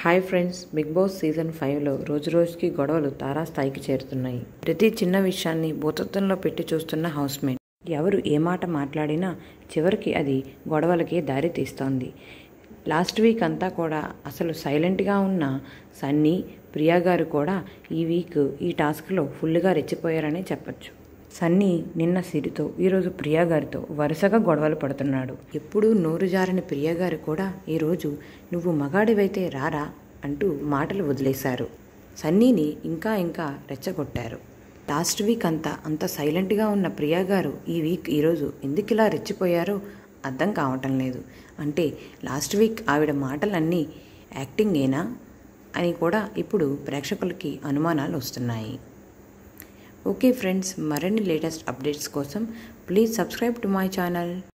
hi friends Bigg Boss season ఫైవ్లో రోజు రోజుకి గొడవలు తారాస్థాయికి చేరుతున్నాయి ప్రతి చిన్న విషయాన్ని భూతత్వంలో పెట్టి చూస్తున్న హౌస్మేట్ ఎవరు ఏ మాట మాట్లాడినా చివరికి అది గొడవలకే దారి తీస్తోంది లాస్ట్ వీక్ అంతా కూడా అసలు సైలెంట్గా ఉన్న సన్నీ ప్రియా గారు కూడా ఈ వీక్ ఈ టాస్క్లో ఫుల్గా రెచ్చిపోయారనే చెప్పొచ్చు సన్నీ నిన్న సిరితో ఈరోజు ప్రియా గారితో వరుసగా గొడవలు పడుతున్నాడు ఎప్పుడూ నోరు జారిన ప్రియా గారు కూడా ఈరోజు నువ్వు మగాడివైతే రారా అంటూ మాటలు వదిలేశారు సన్నీని ఇంకా ఇంకా రెచ్చగొట్టారు లాస్ట్ వీక్ అంతా అంత సైలెంట్గా ఉన్న ప్రియా గారు ఈ వీక్ ఈరోజు ఎందుకు ఇలా రెచ్చిపోయారో అర్థం కావటం లేదు అంటే లాస్ట్ వీక్ ఆవిడ మాటలన్నీ యాక్టింగేనా అని కూడా ఇప్పుడు ప్రేక్షకులకి అనుమానాలు వస్తున్నాయి ఓకే ఫ్రెండ్స్ మరిన్ని లేటెస్ట్ అప్డేట్స్ కోసం please subscribe to my channel